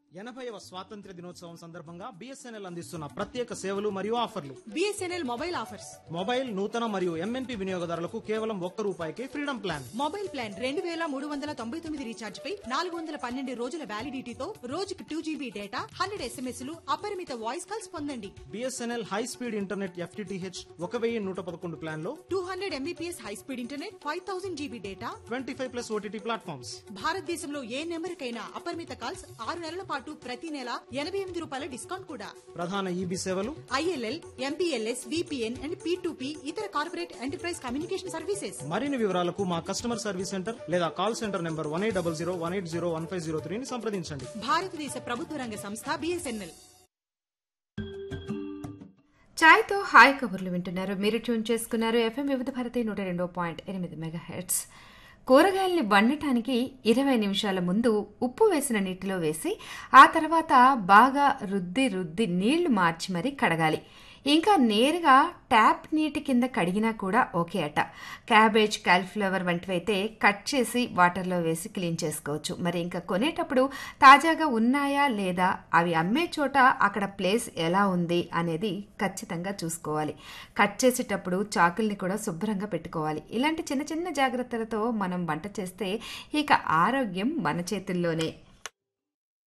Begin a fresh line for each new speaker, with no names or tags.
ఎనభైవ స్వాతంత్ర్య దినోత్సవం సందర్భంగా బిఎస్ఎన్ఎల్ అందిస్తున్న ప్రత్యేక సేవలు మరియు ఆఫర్లు
బిఎస్ఎన్ఎల్ మొబైల్ ఆఫర్స్
మొబైల్ నూతన మరియు ఎంఎన్పి వినియోగదారులకు కేవలం ఒక్క రూపాయికే ఫ్రీడమ్ ప్లాన్
మొబైల్ ప్లాన్ రెండు వేల మూడు వందల తొంభై తొమ్మిది రీఛార్జ్ పై నాలుగు వందల పన్నెండు రోజుల వ్యాలిడిటీతో రోజుకు two GB data hundred SMS లు అపరిమిత వాయిస్ కాల్స్ పొందండి
BSNL high speed internet FTTH ఒక వెయ్యి నూట పదకొండు ప్లాన్ లో
two hundred Mbps high speed internet five thousand GB data
twenty five plus OTT platforms
భారతదేశంలో ఏ నెంబర్కైనా అపరిమిత కాల్స్ ఆరు నెలల పాటు ప్రతి నెల ఎనభై ఎనిమిది రూపాయల డిస్కౌంట్ కూడా
ప్రధాన ఈబీ సేవలు
ILL MPLS VPN and P ఇతర కార్పొరేట్ ఎంటర్ప్రైజ్ కమ్యూనికేషన్ సర్వీసెస్
మరిన్ని వివరాలకు మా కస్టమర్ సర్వీస్ సెంటర్ లేదా call centre number one eight double zero one eight zero one five zero త్రీని సంప్రదించండి
భారతదేశ ప్రభుత్వ రంగ సంస్థ బిఎస్ఎన్ఎల్
ఛాయ్తో హాయ్ కబుర్లు వింటున్నారు మీరు ట్యూన్ చేసుకున్నారు ఎఫ్ఎం వివిధ భారతి నూట రెండో పాయింట్ ఎనిమిది మెగా హెడ్స్ కూరగాయల్ని వండటానికి ఇరవై నిమిషాల ముందు ఉప్పు వేసిన నీటిలో వేసి ఆ తర్వాత బాగా రుద్ది రుద్ది నీళ్లు మార్చి మరీ కడగాలి ఇంకా నేరుగా ట్యాప్ నీటి కింద కడిగినా కూడా ఓకే అట క్యాబేజ్ కాలిఫ్లవర్ వంటివైతే కట్ చేసి వాటర్లో వేసి క్లీన్ చేసుకోవచ్చు మరి ఇంకా కొనేటప్పుడు తాజాగా ఉన్నాయా లేదా అవి అమ్మే చోట అక్కడ ప్లేస్ ఎలా ఉంది అనేది ఖచ్చితంగా చూసుకోవాలి కట్ చేసేటప్పుడు చాకుల్ని కూడా శుభ్రంగా పెట్టుకోవాలి ఇలాంటి చిన్న చిన్న జాగ్రత్తలతో మనం వంట చేస్తే ఇక ఆరోగ్యం మన చేతుల్లోనే